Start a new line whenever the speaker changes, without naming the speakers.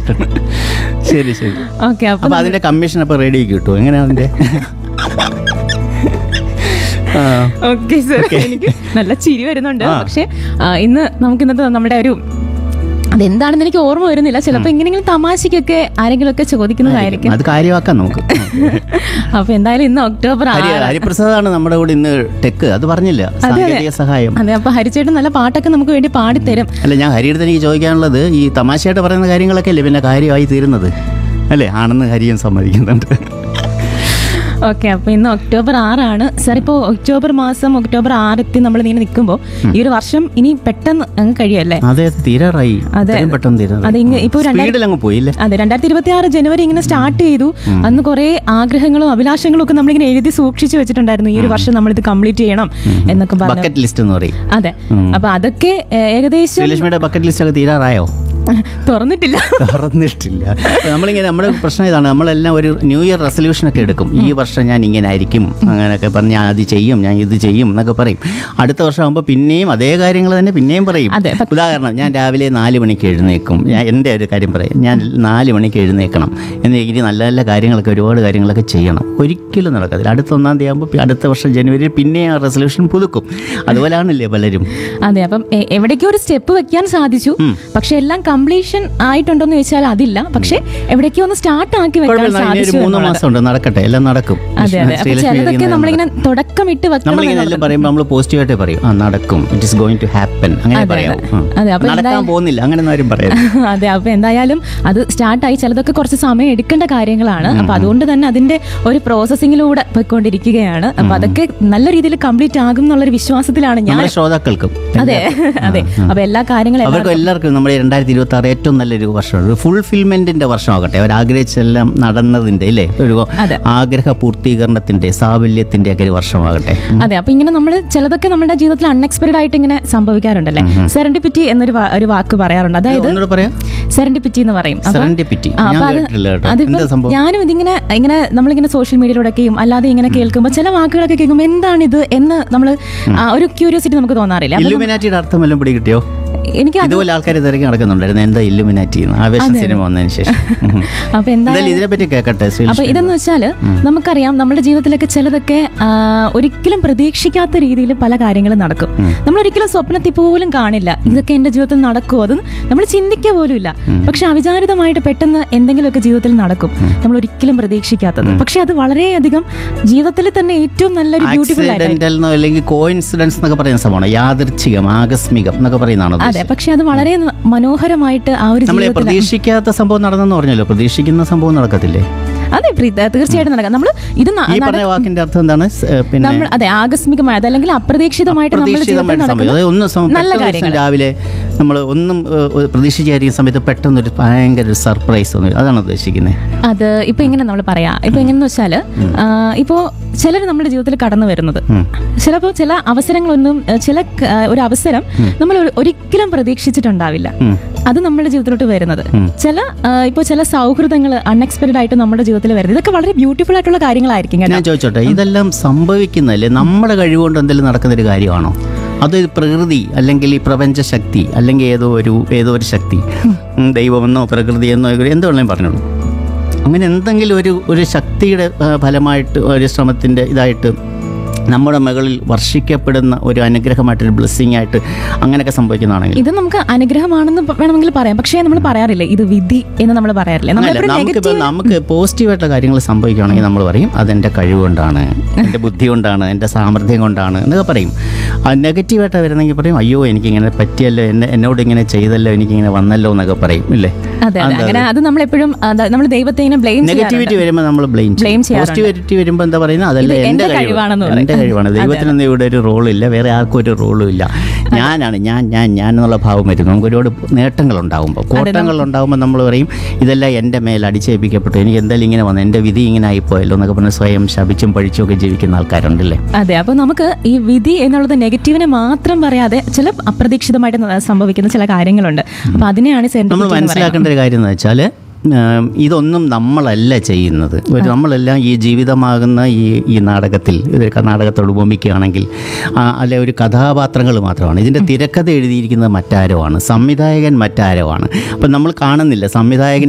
വെച്ചിട്ടുണ്ട് ശരി ശരി
ഓക്കെ അപ്പൊ
അപ്പൊ അതിന്റെ കമ്മീഷൻ അപ്പൊ റെഡി കിട്ടുമോ എങ്ങനെയാ അതിന്റെ ആ,
ഓക്കെ സർ എനിക്ക് നല്ല ചിരി വരുന്നുണ്ട്
ആ.
പക്ഷെ ആ, ഇന്ന് നമുക്ക് ഇന്നത്തെ നമ്മുടെ ഒരു അതെന്താണെന്ന് എനിക്ക് ഓർമ്മ വരുന്നില്ല ചിലപ്പോൾ എങ്ങനെയെങ്കിലും തമാശക്കൊക്കെ ആരെങ്കിലും ഒക്കെ ചോദിക്കുന്നതായിരിക്കും
അത് കാര്യമാക്കാം നമുക്ക്
അപ്പൊ എന്തായാലും ഇന്ന് ഒക്ടോബർ
ഹരി
ആറ്
ഹരിപ്രസാദാണ് നമ്മുടെ കൂടെ ഇന്ന് ടെക്ക് അത് പറഞ്ഞില്ല സാങ്കേതിക സഹായം
അതെ അപ്പൊ ഹരിച്ചേട്ടൻ നല്ല പാട്ടൊക്കെ നമുക്ക് വേണ്ടി പാടിത്തരും
അല്ല ഞാൻ ഹരിയുടെ എനിക്ക് ചോദിക്കാനുള്ളത് ഈ തമാശയായിട്ട് പറയുന്ന കാര്യങ്ങളൊക്കെ അല്ലേ പിന്നെ കാര്യമായി തീരുന്നത് അല്ലേ ആണെന്ന് ഹരിയും സമ്മതിക്കുന്നുണ്ട്
ഓക്കെ അപ്പൊ ഇന്ന് ഒക്ടോബർ ആറാണ് സാർ ഇപ്പോൾ ഒക്ടോബർ മാസം ഒക്ടോബർ ആറെത്തി നമ്മൾ ഇങ്ങനെ നിൽക്കുമ്പോൾ ഈ ഒരു വർഷം ഇനി പെട്ടെന്ന് അങ്ങ് കഴിയല്ലേ
അതെ അത് തീരാറായി
അതെ.
ഇത്രയും പെട്ടെന്ന്
അതെ,
തീരാറായി
ഇങ്ങ- ഇപ്പൊ രണ്ടായിരത്തി-
സ്പീഡിൽ അങ്ങ് പോയില്ലേ
അതെ രണ്ടായിരത്തി ഇരുപത്തി ആറ് ജനുവരി ഇങ്ങനെ സ്റ്റാർട്ട് ചെയ്തു അന്ന് കുറെ ആഗ്രഹങ്ങളും അഭിലാഷങ്ങളും ഒക്കെ നമ്മളിങ്ങനെ എഴുതി സൂക്ഷിച്ചു വെച്ചിട്ടുണ്ടായിരുന്നു ഈ ഒരു വർഷം നമ്മൾ ഇത് കംപ്ലീറ്റ് ചെയ്യണം എന്നൊക്കെ പറഞ്ഞു
ബക്കറ്റ് ലിസ്റ്റ് എന്ന് പറയും
അതെ അപ്പൊ അതൊക്കെ ഏ, ഏകദേശം
ശ്രീലക്ഷ്മിയുടെ ബക്കറ്റ് ലിസ്റ്റ് ഒക്കെ തീരാറായോ
തുറന്നിട്ടില്ല
തുറന്നിട്ടില്ല അപ്പൊ നമ്മളിങ്ങനെ നമ്മുടെ പ്രശ്നം ഇതാണ് നമ്മളെല്ലാം ഒരു ന്യൂ ഇയർ റെസൊല്യൂഷൻ ഒക്കെ എടുക്കും ഈ വർഷം ഞാൻ ഇങ്ങനെ ആയിരിക്കും അങ്ങനെയൊക്കെ പറഞ്ഞ് ഞാൻ അത് ചെയ്യും ഞാൻ ഇത് ചെയ്യും എന്നൊക്കെ പറയും അടുത്ത വർഷം ആകുമ്പോൾ പിന്നെയും അതേ കാര്യങ്ങൾ തന്നെ പിന്നെയും പറയും
അതെ, പക്ഷെ-
ഉദാഹരണം ഞാൻ രാവിലെ നാല് മണിക്ക് എഴുന്നേക്കും ഞാൻ എൻ്റെ ഒരു കാര്യം പറയാം ഞാൻ നാല് മണിക്ക് എഴുന്നേക്കണം എന്ന് ഇനി നല്ല നല്ല കാര്യങ്ങളൊക്കെ ഒരുപാട് കാര്യങ്ങളൊക്കെ ചെയ്യണം ഒരിക്കലും നടക്കത്തില്ല അടുത്ത ഒന്നാം തീയതി ആകുമ്പോൾ അടുത്ത വർഷം ജനുവരി പിന്നെ ആ റെസൊല്യൂഷൻ പുതുക്കും അതുപോലാണല്ലേ പലരും
അതെ അപ്പം എ- എവിടേക്കോ ഒരു സ്റ്റെപ്പ് വെക്കാൻ സാധിച്ചു പക്ഷെ എല്ലാം കംപ്ലീഷൻ ആയിട്ടുണ്ടോന്ന് ചോദിച്ചാൽ അതില്ല പക്ഷെ എവിടേക്കോ ഒന്ന് സ്റ്റാർട്ട് ആക്കി വെക്കാൻ
കുഴപ്പമില്ല ഇനി ഒരു
സാധിച്ചു
മൂന്ന്
എന്നുള്ളത്.
മാസം ഉണ്ട് നടക്കട്ടെ എല്ലാം നടക്കും
അതെ അതെ അപ്പൊ
ശ്രീലക്ഷ്മി
ചിലതൊക്കെ
ഇരിക്കുന്നത്
നമ്മളിങ്ങനെ തുടക്കമിട്ട് വെക്കണം
നമ്മളിങ്ങനെ എല്ലാം പറയുമ്പോൾ നമ്മൾ പോസിറ്റീവായിട്ട് പറയും ആ നടക്കും it is going to happen അങ്ങനെ
അതെ,
പറയാം
അതെ. അതെ, അപ്പൊ
നടക്കാൻ പോകുന്നില്ല അങ്ങനെ ആരും പറയാം
അതെ അപ്പൊ എന്തായാലും അത് സ്റ്റാർട്ടായി ചിലതൊക്കെ കുറച്ച് സമയം എടുക്കേണ്ട കാര്യങ്ങളാണ് അപ്പൊ അതുകൊണ്ട് തന്നെ അതിന്റെ ഒരു പ്രോസസ്സിങ്ങിലൂടെ പോയിക്കൊണ്ടിരിക്കുകയാണ് അപ്പൊ അതൊക്കെ നല്ല രീതിയിൽ കംപ്ലീറ്റ് ആകും എന്നുള്ളൊരു വിശ്വാസത്തിലാണ് ഞാൻ
നമ്മുടെ ശ്രോതാക്കൾക്കും
അതെ അതെ അപ്പൊ എല്ലാ കാര്യങ്ങളും
അവർക്കും എല്ലാവർക്കും നമ്മുടെ രണ്ടായിരത്തി ഇരുപത്തി ആറ് ഏറ്റവും നല്ലൊരു വർഷമാണ് ഒരു ഫുൾഫിൽമെന്റിന്റെ വർഷമാകട്ടെ അവർ ആഗ്രഹിച്ചെല്ലാം നടന്നതിന്റെ ഇല്ലേ ഒരു
അതെ.
ആഗ്രഹ പൂർത്തീകരണത്തിന്റെ സാഫല്യത്തിന്റെ ഒക്കെ ഒരു വർഷമാകട്ടെ
അതെ അപ്പൊ ഇങ്ങനെ നമ്മൾ ചിലതൊക്കെ നമ്മുടെ ജീവിതത്തിൽ അൺഎക്സ്പെക്ടഡ് ആയിട്ട് ഇങ്ങനെ സംഭവിക്കാറുണ്ടല്ലേ സെറൻഡിപ്പിറ്റി എന്നൊരു വാ- ഒരു വാക്ക് പറയാറുണ്ട് അതായത്
ഒന്നുകൂടെ പറയാം
സെറൻഡിപ്പിറ്റി എന്ന് പറയും അപ്പൊ
സെറൻഡിപ്പിറ്റി
ആ,
ഞാൻ
അപ്പൊ അത്
കേട്ടിട്ടില്ല കേട്ടോ
അതിപ്പം
എന്താ സംഭവം
ഞാനും ഇതിങ്ങനെ ഇങ്ങനെ നമ്മളിങ്ങനെ സോഷ്യൽ മീഡിയയിലൂടെയൊക്കെയും അല്ലാതെ ഇങ്ങനെ കേൾക്കുമ്പോൾ ചില വാക്കുകളൊക്കെ കേൾക്കുമ്പോൾ എന്താണിത് എന്ന് നമ്മൾ ഒരു ക്യൂരിയോസിറ്റി നമുക്ക് തോന്നാറില്ല അപ്പൊ
ഇല്ലുമിനാറ്റിയുടെ അർത്ഥം വല്ലതും പിടി കിട്ടിയോ
എനിക്ക് അത്
ഇതുപോലെ ആൾക്കാർ തിരക്കി നടക്കുന്നുണ്ടായിരുന്നു എന്താ ഇല്ലുമിനാറ്റി എന്ന് ആവേശ സിനിമ വന്നതിന് ശേഷം ഉം.
അപ്പൊ എന്താ
എന്തായാലും ഇതിനെപ്പറ്റി കേൾക്കട്ടെ
അപ്പൊ
ശ്രീലക്ഷ്മി
ഇതെന്ന് വെച്ചാല് നമുക്കറിയാം നമ്മുടെ ജീവിതത്തിലൊക്കെ ചിലതൊക്കെ ആ, ഒരിക്കലും പ്രതീക്ഷിക്കാത്ത രീതിയിൽ പല കാര്യങ്ങളും നടക്കും നമ്മൾ ഒരിക്കലും സ്വപ്നത്തിൽ പോലും കാണില്ല ഇതൊക്കെ എന്റെ ജീവിതത്തിൽ നടക്കുമോ അത് നമ്മൾ ചിന്തിക്കുക പോലും ഇല്ല പക്ഷെ അവിചാരിതമായിട്ട് പെട്ടെന്ന് എന്തെങ്കിലുമൊക്കെ ജീവിതത്തിൽ നടക്കും നമ്മൾ ഒരിക്കലും പ്രതീക്ഷിക്കാത്തത് പക്ഷെ അത് വളരെയധികം ജീവിതത്തിൽ തന്നെ ഏറ്റവും നല്ലൊരു ബ്യൂട്ടിഫുൾ ആയിട്ട്
ആക്സിഡന്റൽ എന്നോ അല്ലെങ്കിൽ കോയിൻസിഡൻസ് എന്നൊക്കെ പറയുന്ന സംഭവമാണ് യാദൃച്ഛികം ആകസ്മികം എന്നൊക്കെ പറയുന്നതാണോ
അതെ പക്ഷെ അത് വളരെ ന- മനോഹരമായിട്ട് ആ ഒരു
നമ്മളെ
ജീവിതത്തിൽ
പ്രതീക്ഷിക്കാത്ത സംഭവം നടന്നെന്ന് പറഞ്ഞല്ലോ പ്രതീക്ഷിക്കുന്ന സംഭവം നടക്കത്തില്ലേ
അതെ പ്രീത തീർച്ചയായിട്ടും നടക്കാം നമ്മൾ ഇത് ന-
ഈ പറഞ്ഞ വാക്കിന്റെ അർത്ഥം എന്താണ് സ്- ഏ, പിന്നെ
നമ്മൾ അതെ ആകസ്മികമായത് അല്ലെങ്കിൽ അപ്രതീക്ഷിതമായിട്ട് നമ്മുടെ ജീവിതത്തിൽ
പ്രതീക്ഷിതമായിട്ട് സംഭവിക്കും
നടക്കുന്ന
അതായത് ഒന്ന് സം-
നല്ല
പെട്ടെന്ന് ഒരു
കാര്യങ്ങൾ
ദിവസം രാവിലെ നമ്മൾ ഒന്നും ഏ, പ്രതീക്ഷിച്ചായിരിക്കുന്ന സമയത്ത് പെട്ടെന്ന് ഒരു ഭയങ്കര ഒരു സർപ്രൈസ് ഒന്നും അതാണ് ഉദ്ദേശിക്കുന്നത്
അത് ഇപ്പൊ ഇങ്ങനെ നമ്മൾ പറയാ ഇപ്പൊ എങ്ങനെന്ന് വെച്ചാല് ആ, ഇപ്പോ ചിലർ നമ്മുടെ ജീവിതത്തിൽ കടന്നു വരുന്നത് ചിലപ്പോ ചില അവസരങ്ങളൊന്നും ഏ, ചില ക- ആ, ഒരു അവസരം നമ്മൾ ഒരു- ഒരിക്കലും പ്രതീക്ഷിച്ചിട്ടുണ്ടാവില്ല അത് നമ്മുടെ ജീവിതത്തിലോട്ട് വരുന്നത് ചില ആ, ഇപ്പൊ ചില സൗഹൃദങ്ങൾ അൺഎക്സ്പെക്ടഡ് ആയിട്ട് നമ്മുടെ ജീവിതത്തിൽ വരുന്നത് ഇതൊക്കെ വളരെ ബ്യൂട്ടിഫുൾ ആയിട്ടുള്ള കാര്യങ്ങളായിരിക്കും കേട്ടോ
ഞാൻ ചോദിച്ചോട്ടെ ഇതെല്ലാം സംഭവിക്കുന്നതല്ലേ നമ്മുടെ കഴിവുകൊണ്ട് എന്തെങ്കിലും നടക്കുന്ന ഒരു കാര്യമാണോ അത് പ്രകൃതി അല്ലെങ്കിൽ ഈ പ്രപഞ്ച ശക്തി അല്ലെങ്കിൽ ഏതോ ഒരു ഏതോ ഒരു ശക്തി ഉം, ദൈവമെന്നോ പ്രകൃതിയെന്നോ എന്ത് വേണമെങ്കിലും പറഞ്ഞോളൂ അങ്ങനെ എന്തെങ്കിലും ഒരു ഒരു ശക്തിയുടെ ആ, ഫലമായിട്ട് ഒരു ശ്രമത്തിൻ്റെ ഇതായിട്ട് നമ്മുടെ മുകളിൽ വർഷിക്കപ്പെടുന്ന ഒരു അനുഗ്രഹമായിട്ടൊരു ബ്ലെസ്സിങ് ആയിട്ട് അങ്ങനെയൊക്കെ സംഭവിക്കുന്നതാണെങ്കിൽ
ഇത് നമുക്ക് അനുഗ്രഹമാണെന്ന് പ- വേണമെങ്കിൽ പറയാം പക്ഷേ നമ്മൾ പറയാറില്ലേ ഇത് വിധി എന്ന് നമ്മൾ പറയാറില്ലേ നമ്മൾ
അല്ല
എപ്പോഴും
നമുക്കിപ്പോൾ
നെഗറ്റീവ്
നമുക്ക് പോസിറ്റീവായിട്ടുള്ള കാര്യങ്ങൾ സംഭവിക്കുകയാണെങ്കിൽ നമ്മൾ പറയും അതെൻ്റെ കഴിവ് കൊണ്ടാണ് എൻ്റെ ബുദ്ധി കൊണ്ടാണ് എൻ്റെ സാമർഥ്യം കൊണ്ടാണ് എന്നൊക്കെ പറയും അത് നെഗറ്റീവായിട്ട് വരുന്നെങ്കിൽ പറയും അയ്യോ എനിക്കിങ്ങനെ പറ്റിയല്ലോ എന്നെ എന്നോട് ഇങ്ങനെ ചെയ്തല്ലോ എനിക്കിങ്ങനെ വന്നല്ലോ എന്നൊക്കെ പറയും ഇല്ലേ
അതെ അതെ അങ്ങനെ അത് നമ്മൾ എപ്പോഴും നമ്മൾ ദൈവത്തെ ഇങ്ങനെ ബ്ലെയിം
നെഗറ്റിവിറ്റി വരുമ്പോൾ നമ്മൾ ബ്ലെയിം
Blame ചെയ്യാറുണ്ട്.
പോസിറ്റിവിറ്റി വരുമ്പോൾ എന്താ പറയുന്നത് അതല്ല
ഇത്
എൻ്റെ
എൻ്റെ
കഴിവ്
കഴിവാണെന്ന് പറയും.
എൻ്റെ കഴിവാണ് ദൈവത്തിനൊന്നും ഇവിടെ ഒരു റോളില്ല വേറെ ആർക്കും ഒരു റോളും ഇല്ല ഞാനാണ് ഞാൻ ഞാൻ ഞാൻ എന്നുള്ള ഭാവം വരും നമുക്ക് ഒരുപാട് നേട്ടങ്ങൾ ഉണ്ടാകുമ്പോൾ കോട്ടങ്ങൾ ഉണ്ടാകുമ്പോൾ നമ്മൾ പറയും ഇതെല്ലാം എൻ്റെ മേൽ അടിച്ചേൽപ്പിക്കപ്പെട്ടു എനിക്ക് എന്തായാലും ഇങ്ങനെ വന്നു എൻ്റെ വിധി ഇങ്ങനെ ആയിപ്പോയല്ലോ എന്നൊക്കെ പറഞ്ഞ് സ്വയം ശപിച്ചും പഴിച്ചും ഒക്കെ ജീവിക്കുന്ന ആൾക്കാരുണ്ടല്ലേ
അതെ അപ്പൊ നമുക്ക് ഈ വിധി എന്നുള്ളത് നെഗറ്റീവിനെ മാത്രം പറയാതെ ചില അപ്രതീക്ഷിതമായിട്ട് ന- സംഭവിക്കുന്ന ചില കാര്യങ്ങളുണ്ട് അപ്പൊ അതിനെയാണ്
നമ്മൾ
serendipity എന്ന് പറയുന്നത്.
മനസ്സിലാക്കേണ്ട ഒരു കാര്യം എന്ന് വെച്ചാൽ ഇതൊന്നും നമ്മളല്ല ചെയ്യുന്നത് ഒരു നമ്മളെല്ലാം ഈ ജീവിതമാകുന്ന ഈ ഈ നാടകത്തിൽ ഇത് നാടകത്തോട് ഉപമിക്കുകയാണെങ്കിൽ ആ, അല്ലെ ഒരു കഥാപാത്രങ്ങൾ മാത്രമാണ് ഇതിൻ്റെ തിരക്കഥ എഴുതിയിരിക്കുന്നത് മറ്റാരോ ആണ് സംവിധായകൻ മറ്റാരോ ആണ് അപ്പം നമ്മൾ കാണുന്നില്ല സംവിധായകൻ